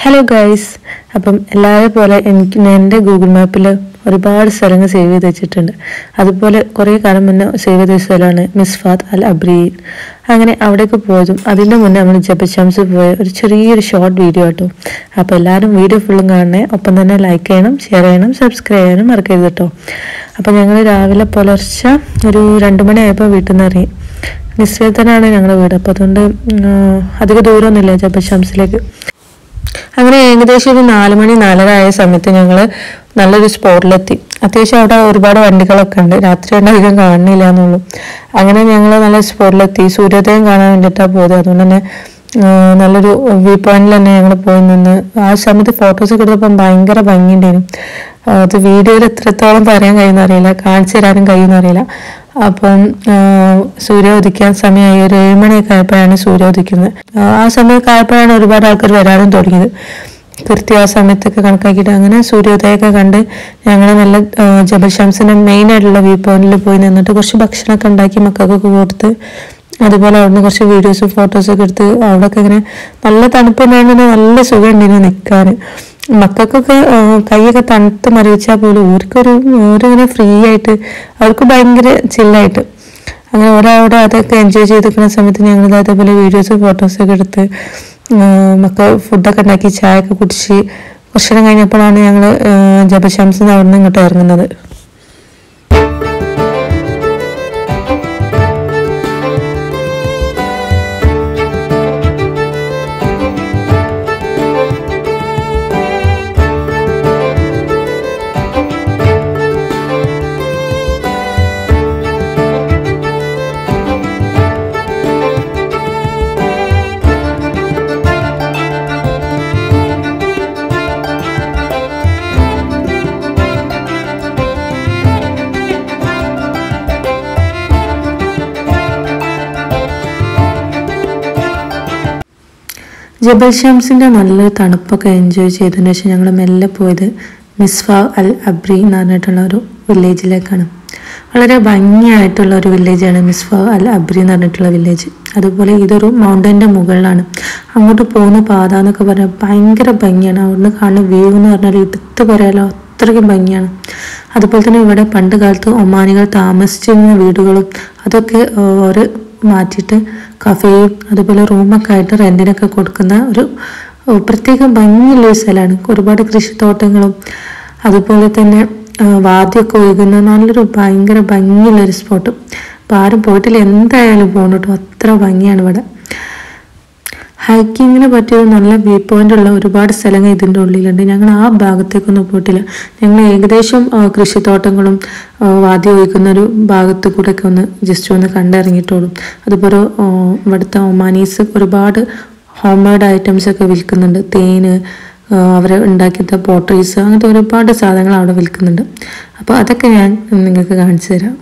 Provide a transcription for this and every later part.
Hello guys അപ്പം എല്ലാവരും പോലെ എനിക്ക് ഞാൻ എൻ്റെ ഗൂഗിൾ മാപ്പിൽ ഒരുപാട് സ്ഥലങ്ങൾ സേവ് ചെയ്ത് വെച്ചിട്ടുണ്ട് അതുപോലെ കുറേ കാലം മുന്നേ സേവ് ചെയ്ത ഒരു സ്ഥലമാണ് മിസ്ഫാത്ത് അൽ അബ്രി അങ്ങനെ അവിടേക്ക് പോയതും അതിൻ്റെ മുന്നേ നമ്മൾ ജബശംസ് പോയ ഒരു ചെറിയൊരു ഷോർട്ട് വീഡിയോ കേട്ടോ അപ്പോൾ എല്ലാവരും വീഡിയോ ഫുള്ളും കാണണേ ഒപ്പം തന്നെ ലൈക്ക് ചെയ്യണം ഷെയർ ചെയ്യണം സബ്സ്ക്രൈബ് ചെയ്യാനും മറക്കരുത് കേട്ടോ അപ്പോൾ ഞങ്ങൾ രാവിലെ പുലർച്ചെ ഒരു രണ്ട് മണിയായപ്പോൾ വീട്ടിൽ നിന്ന് ഇറങ്ങി നിശ്ചയത്തിനാണ് ഞങ്ങളുടെ വീട് അപ്പോൾ അതുകൊണ്ട് ഉം, അധിക ദൂരമൊന്നുമില്ല ജബശംസിലേക്ക് അങ്ങനെ ഏകദേശം ഒരു നാല് മണി നാലര ആയ സമയത്ത് ഞങ്ങൾ നല്ലൊരു സ്പോട്ടിലെത്തി അത്യാവശ്യം അവിടെ ഒരുപാട് വണ്ടികളൊക്കെ ഉണ്ട് രാത്രി കൊണ്ട് അധികം കാണുന്നില്ല എന്നുള്ളൂ അങ്ങനെ ഞങ്ങൾ നല്ല സ്പോട്ടിലെത്തി സൂര്യോദയം കാണാൻ വേണ്ടിയിട്ടാണ് പോയത് അതുകൊണ്ട് തന്നെ ആ, നല്ലൊരു വ്യൂ പോയിന്റിൽ തന്നെ ഞങ്ങൾ പോയി നിന്ന് ആ സമയത്ത് ഫോട്ടോസ് ഒക്കെ എടുത്തപ്പം ഭയങ്കര ഭംഗിയുണ്ടായിരുന്നു ആ, അത് വീഡിയോയിൽ എത്രത്തോളം പറയാൻ കഴിയുന്ന അറിയില്ല കാണിച്ചു തരാനും കഴിയുന്ന അറിയില്ല അപ്പം ആ, സൂര്യ ഉദിക്കാൻ സമയമായി ഒരു ഏഴുമണിയൊക്കെ ആയപ്പോഴാണ് സൂര്യ ഉദിക്കുന്നത് ആ, ആ സമയമൊക്കെ ആയപ്പോഴാണ് ഒരുപാട് ആൾക്കാർ വരാനും തുടങ്ങിയത് കൃത്യ ആ സമയത്തൊക്കെ കണക്കാക്കിയിട്ട് അങ്ങനെ സൂര്യോദയമൊക്കെ കണ്ട് ഞങ്ങൾ നല്ല ആ, ജബൽ ഷംസിന്റെ മെയിൻ ആയിട്ടുള്ള വ്യൂ പോയിന്റിൽ പോയി നിന്നിട്ട് കുറച്ച് ഭക്ഷണമൊക്കെ ഉണ്ടാക്കി മക്കൾക്കൊക്കെ കൊടുത്ത് അതുപോലെ അവിടുന്ന് കുറച്ച് വീഡിയോസും ഫോട്ടോസൊക്കെ എടുത്ത് അവിടെയൊക്കെ ഇങ്ങനെ നല്ല തണുപ്പുണ്ടായിരുന്നു നല്ല സുഖം ഉണ്ടായിരുന്നു നിൽക്കാൻ മക്കൾക്കൊക്കെ ആ, കൈയൊക്കെ തണുത്ത് മരവിച്ചാൽ പോലും ഓർക്കൊരു ഓരിങ്ങനെ ഫ്രീ ആയിട്ട് അവർക്ക് ഭയങ്കര ചില്ലായിട്ട് അങ്ങനെ ഒരാളുടെ അതൊക്കെ എൻജോയ് ചെയ്തിരിക്കുന്ന സമയത്ത് ഞങ്ങൾ അതേപോലെ വീഡിയോസ് ഫോട്ടോസൊക്കെ എടുത്ത് ആ, മക്കൾ ഫുഡൊക്കെ ഉണ്ടാക്കി ചായ ഒക്കെ കുടിച്ച് കുറച്ചു നേരം കഴിഞ്ഞപ്പോഴാണ് ഞങ്ങൾ ജപശംസിൽ നിന്ന് അവിടെ നിന്ന് ഇങ്ങോട്ട് ഇറങ്ങുന്നത് ജബൽ ഷംസിന്റെ നല്ലൊരു തണുപ്പൊക്കെ എൻജോയ് ചെയ്തതിന് ശേഷം ഞങ്ങൾ മെല്ലെ പോയത് മിസ്ഫ അൽ അബ്രി എന്ന് പറഞ്ഞിട്ടുള്ള ഒരു വില്ലേജിലേക്കാണ് വളരെ ഭംഗിയായിട്ടുള്ള ഒരു വില്ലേജാണ് മിസ്ഫ അൽ അബ്രി എന്ന് പറഞ്ഞിട്ടുള്ള വില്ലേജ് അതുപോലെ ഇതൊരു മൗണ്ടൻ്റെ മുകളിലാണ് അങ്ങോട്ട് പോകുന്ന പാത എന്നൊക്കെ പറഞ്ഞാൽ ഭയങ്കര ഭംഗിയാണ് അവിടുന്ന് കാണുന്ന വ്യൂ എന്ന് പറഞ്ഞാൽ എടുത്ത് പറയാലോ അത്രയ്ക്കും ഭംഗിയാണ് അതുപോലെ തന്നെ ഇവിടെ പണ്ട് കാലത്ത് ഒമാനികൾ താമസിച്ചിരുന്ന വീടുകളും അതൊക്കെ ഒരു മാറ്റിയിട്ട് കഫേയും അതുപോലെ റൂമൊക്കെ ആയിട്ട് റെന്റിനൊക്കെ കൊടുക്കുന്ന ഒരു ഏർ, പ്രത്യേക ഭംഗിയുള്ള ഒരു സ്ഥലമാണ് ഒരുപാട് കൃഷിത്തോട്ടങ്ങളും അതുപോലെ തന്നെ ആ, വാദ്യമൊക്കെ ഒഴുകുന്ന നല്ലൊരു ഭയങ്കര ഭംഗിയുള്ള ഒരു സ്പോട്ട് അപ്പോൾ ആരും പോയിട്ടില്ല എന്തായാലും പോകണം കേട്ടോ അത്ര ഭംഗിയാണ് ഇവിടെ ഹൈക്കിങ്ങിന് പറ്റിയ ഒരു നല്ല വ്യൂ പോയിന്റ് ഉള്ള ഒരുപാട് സ്ഥലങ്ങൾ ഇതിൻ്റെ ഉള്ളിലുണ്ട് ഞങ്ങൾ ആ ഭാഗത്തേക്കൊന്നും പോയിട്ടില്ല ഞങ്ങൾ ഏകദേശം ആ, കൃഷിത്തോട്ടങ്ങളും ആ, വാദ്യം ഒഴിക്കുന്ന ഒരു ഭാഗത്ത് കൂടെ ഒക്കെ ഒന്ന് ജസ്റ്റ് ഒന്ന് കണ്ടിറങ്ങിയിട്ടുള്ളൂ അതുപോലെ ആ, ഇവിടുത്തെ ഒമാനീസ് ഒരുപാട് ഹോം മെയ്ഡ് ഐറ്റംസ് ഒക്കെ വിൽക്കുന്നുണ്ട് തേന് ആ, അവർ ഉണ്ടാക്കിയ പോട്ടറീസ് അങ്ങനത്തെ ഒരുപാട് സാധനങ്ങൾ അവിടെ വിൽക്കുന്നുണ്ട് അപ്പോൾ അതൊക്കെ ഞാൻ നിങ്ങൾക്ക് കാണിച്ചു തരാം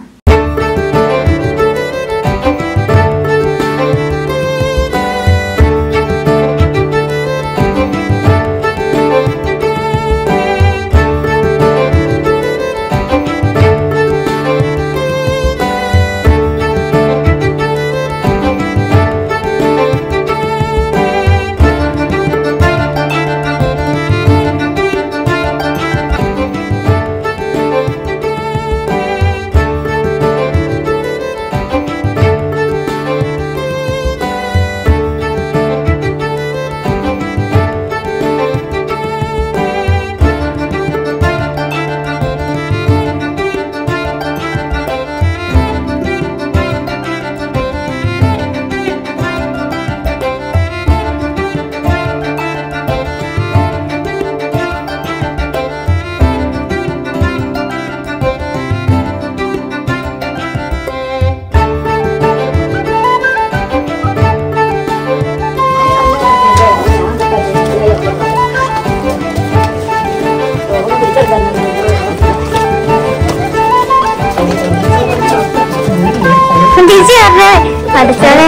തിരിച്ചു പറഞ്ഞേ പഠിച്ചോളെ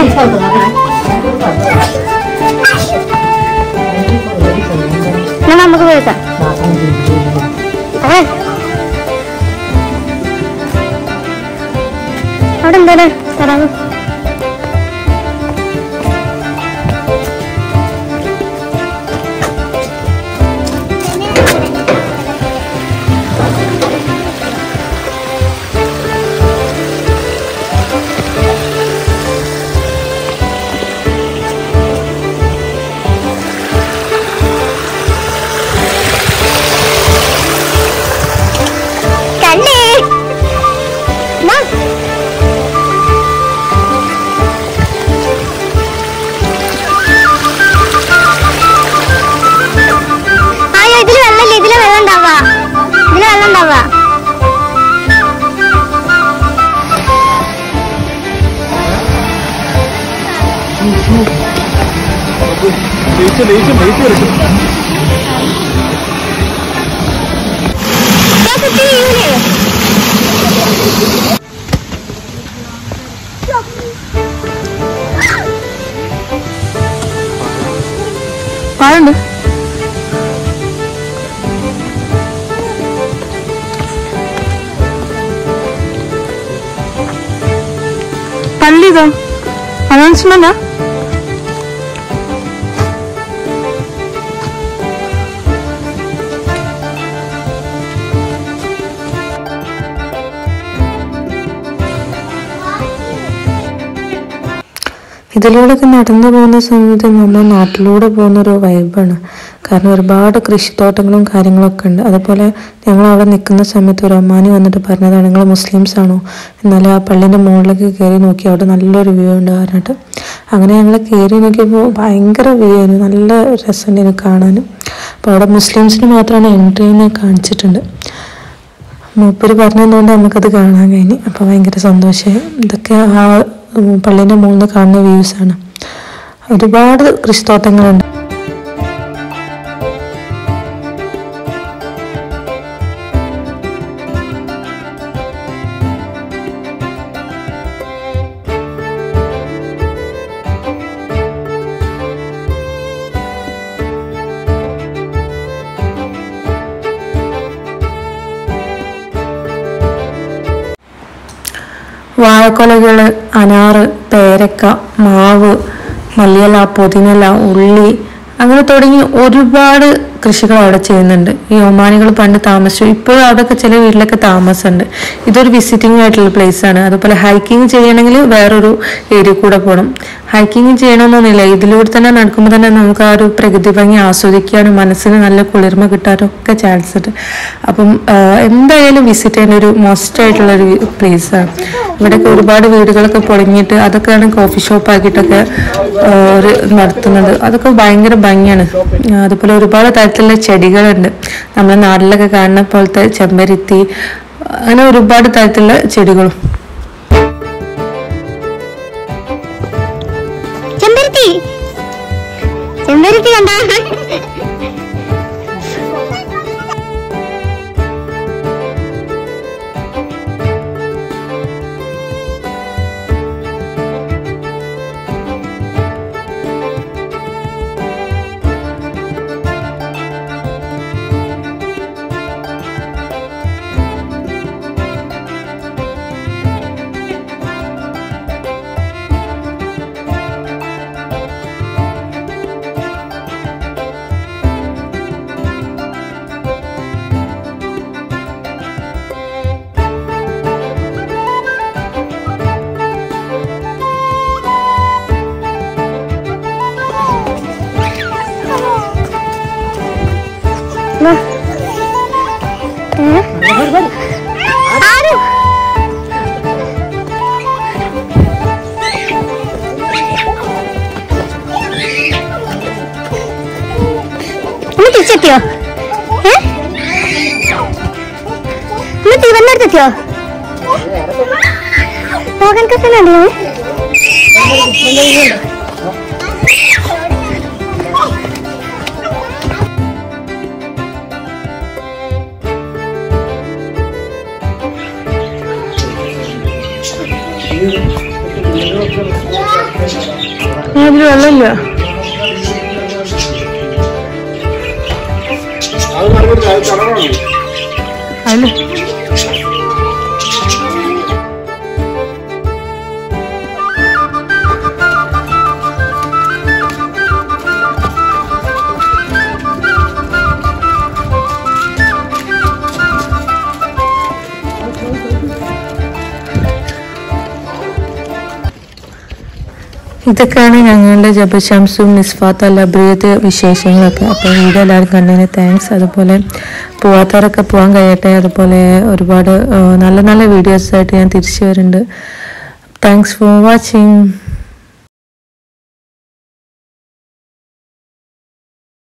എന്നാ നമുക്ക് പോയിട്ടാ അവിടെ എന്താണ് തരാമോ വെള്ളം ഉണ്ടാവാ ലേറ്റ് ലേറ്റ് ലേറ്റ് വരട്ടെ ഞാൻ കുത്തി വീഴൂലേ പാടുണ്ട് പള്ളിതോ അനൗൺസ്മെന്റാ ഇതിലൂടെയൊക്കെ നടന്നു പോകുന്ന സമയത്ത് നമ്മുടെ നാട്ടിലൂടെ പോകുന്ന ഒരു വൈബാണ് കാരണം ഒരുപാട് കൃഷിത്തോട്ടങ്ങളും കാര്യങ്ങളൊക്കെ ഉണ്ട് അതുപോലെ ഞങ്ങൾ അവിടെ നിൽക്കുന്ന സമയത്ത് ഒരു അമ്മാനി വന്നിട്ട് പറഞ്ഞതാണ് നിങ്ങൾ മുസ്ലിംസ് ആണോ എന്നാലും ആ പള്ളിൻ്റെ മുകളിലേക്ക് കയറി നോക്കി അവിടെ നല്ലൊരു വ്യൂ ഉണ്ട് പറഞ്ഞിട്ട് അങ്ങനെ ഞങ്ങൾ കയറി നോക്കിയപ്പോൾ ഭയങ്കര വ്യൂ ആയിരുന്നു നല്ല രസമുണ്ടായിരുന്നു കാണാനും അപ്പോൾ അവിടെ മുസ്ലിംസിന് മാത്രമാണ് എൻട്രി എന്ന് കാണിച്ചിട്ടുണ്ട് മൂപ്പര് പറഞ്ഞതുകൊണ്ട് നമുക്കത് കാണാൻ കഴിഞ്ഞു അപ്പോൾ ഭയങ്കര സന്തോഷമായി ഇതൊക്കെ ആ ഉം, പള്ളീൻ്റെ മുകളിൽ നിന്ന് കാണുന്ന വ്യൂസ് ആണ് ഒരുപാട് കൃഷിത്തോട്ടങ്ങളുണ്ട് വാഴക്കൊലകൾ അനാറ് പേരക്ക മാവ് മല്ലിയില പുതിനല ഉള്ളി അങ്ങനെ തുടങ്ങി ഒരുപാട് കൃഷികൾ അവിടെ ചെയ്യുന്നുണ്ട് ഈ ഒമാനികൾ പണ്ട് താമസിച്ചു ഇപ്പോഴും അതൊക്കെ ചില വീട്ടിലൊക്കെ താമസമുണ്ട് ഇതൊരു വിസിറ്റിംഗ് ആയിട്ടുള്ള പ്ലേസ് ആണ് അതുപോലെ ഹൈക്കിംഗ് ചെയ്യണമെങ്കിൽ വേറൊരു ഏരിയ കൂടെ പോകണം ഹൈക്കിംഗ് ചെയ്യണമെന്നൊന്നുമില്ല ഇതിലൂടെ തന്നെ നടക്കുമ്പോൾ തന്നെ നമുക്ക് ആ ഒരു പ്രകൃതി ഭംഗി ആസ്വദിക്കാനും മനസ്സിന് നല്ല കുളിർമ കിട്ടാനും ഒക്കെ ചാൻസ് ഉണ്ട് അപ്പം ആ, എന്തായാലും വിസിറ്റ് ചെയ്യേണ്ട ഒരു മസ്റ്റ് ആയിട്ടുള്ള ഒരു പ്ലേസ് ആണ് ഇവിടെയൊക്കെ ഒരുപാട് വീടുകളൊക്കെ പൊളിഞ്ഞിട്ട് അതൊക്കെയാണ് കോഫി ഷോപ്പ് ആക്കിയിട്ടൊക്കെ ആ, ഒരു നടത്തുന്നത് അതൊക്കെ ഭയങ്കര ഭംഗിയാണ് ആ, അതുപോലെ ഒരുപാട് തരത്തിലുള്ള ചെടികളുണ്ട് നമ്മുടെ നാട്ടിലൊക്കെ കാണുന്ന പോലത്തെ ചെമ്പരത്തി അങ്ങനെ ഒരുപാട് തരത്തിലുള്ള ചെടികളും ചെമ്പരത്തി ചെമ്പരത്തി കണ്ടാ ആരും ഒന്ന് തിരിച്ചെത്തിയോ ഏ? ഒന്ന് തിരുവനന്തപുരത്തെത്തിയോ മോഹൻ കസനുണ്ടോ അതിൽ വെള്ളമില്ല അത് പറഞ്ഞിട്ട് അത് കളറാണ് അതിൽ ഇതൊക്കെയാണ് ഞങ്ങളുടെ ജബശംസും നിസ്ഫാത്ത് അൽ അബ്രിയത്ത് വിശേഷങ്ങളൊക്കെ അപ്പോൾ വീഡിയോ എല്ലാവരും കണ്ടതിന് താങ്ക്സ് അതുപോലെ പോവാത്തവരൊക്കെ പോകാൻ കഴിയട്ടെ അതുപോലെ ഒരുപാട് ആ, നല്ല നല്ല വീഡിയോസ് ആയിട്ട് ഞാൻ തിരിച്ചു വരുന്നുണ്ട് താങ്ക്സ് ഫോർ വാച്ചിങ്